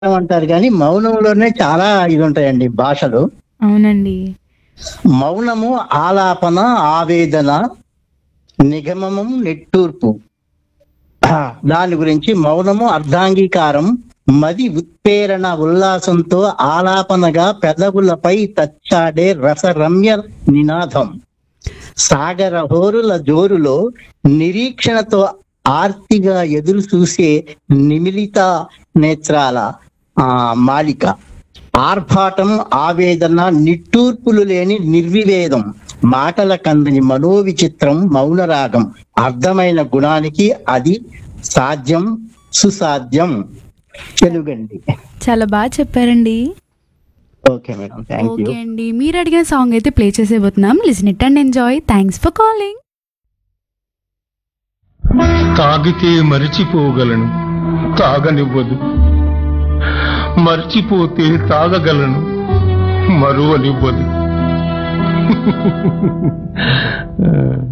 అంటారు కానీ మౌనంలోనే చాలా ఇది ఉంటాయండి భాషలు అవునండి మౌనము ఆలాపన ఆవేదన నిగమము నెట్టూర్పు ఆ, దాని గురించి మౌనము అర్ధాంగీకారం మది ఉత్ప్రేరణ ఉల్లాసంతో ఆలాపనగా పెదవులపై తచ్చాడే రసరమ్య నినాదం సాగర హోరుల జోరులో నిరీక్షణతో ఆర్తిగా ఎదురు చూసే నిమిలిత నేత్రాల ఆ మాలిక ఆర్భాటం ఆవేదన నిట్టూర్పులు లేని నిర్వివేదం మాటల కందని మనోవిచిత్రం మౌనరాగం అర్థమైన గుణానికి అది సాధ్యం సుసాధ్యం తెలుగండి చాలా బాగా చెప్పారండి okay madam thank you okay అండి మీరు అడిగిన సాంగ్ అయితే ప్లే చేసేబోతున్నాం listen it and enjoy thanks for calling తాగితే మరిచిపోగలను తాగనివ్వదు మర్చిపోతే తాగగలను మరువనివ్వదు